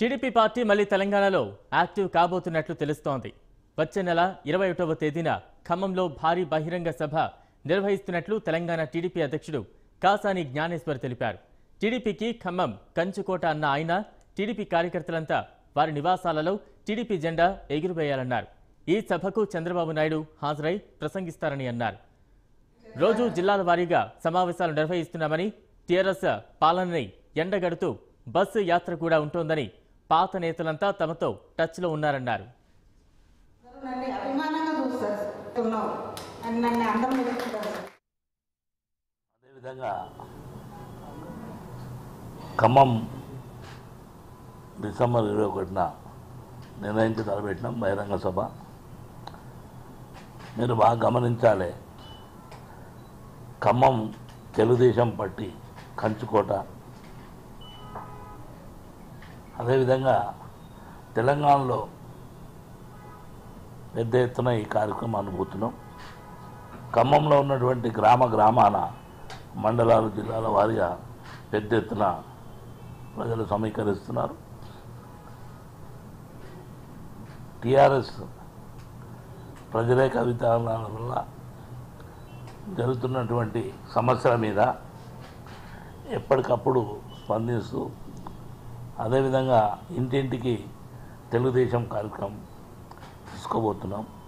TDP party మళ్ళీ తెలంగాణలో active కాబోతున్నట్లు తెలుస్తోంది వచ్చే నెల ఇరవై ఒకటవ తేదీన ఖమ్మంలో భారీ బహిరంగ సభ నిర్వహిస్తున్నట్లు తెలంగాణ టీడీపీ అధ్యక్షుడు కాసాని జ్ఞానేశ్వర్ తెలిపారు టీడీపీకి ఖమ్మం కంచుకోట అన్న ఆయన టీడీపీ కార్యకర్తలంతా వారి నివాసాలలో టీడీపీ జెండా ఎగురువేయాలన్నారు ఈ సభకు చంద్రబాబు నాయుడు హాజరై ప్రసంగిస్తారని అన్నారు రోజు జిల్లాల వారీగా సమావేశాలు నిర్వహిస్తున్నామని టీఆర్ఎస్ పాలనని ఎండగడుతూ బస్సు యాత్ర కూడా ఉంటోందని పాత నేతలంతా తమతో టచ్లో ఉన్నారన్నారు నన్ను అభిమానంగా చూస్తారు ఉన్నావు అని నన్ను అందరం పెట్టుకుంటారు అదేవిధంగా ఖమ్మం డిసెంబర్ ఇరవై ఒకటిన నిర్ణయించి తలపెట్టినాం బహిరంగ సభ మీరు బాగా గమనించాలి ఖమ్మం తెలుగుదేశం పట్టి కంచుకోట అదేవిధంగా తెలంగాణలో పెద్ద ఎత్తున ఈ కార్యక్రమాన్ని పోతున్నాం ఖమ్మంలో ఉన్నటువంటి గ్రామ గ్రామాల మండలాలు జిల్లాల వారీగా పెద్ద ఎత్తున ప్రజలు సమీకరిస్తున్నారు టిఆర్ఎస్ ప్రజలేక విధానాల వల్ల జరుగుతున్నటువంటి సమస్యల మీద ఎప్పటికప్పుడు స్పందిస్తూ అదేవిధంగా ఇంటింటికి తెలుగుదేశం కార్యక్రమం తీసుకోబోతున్నాం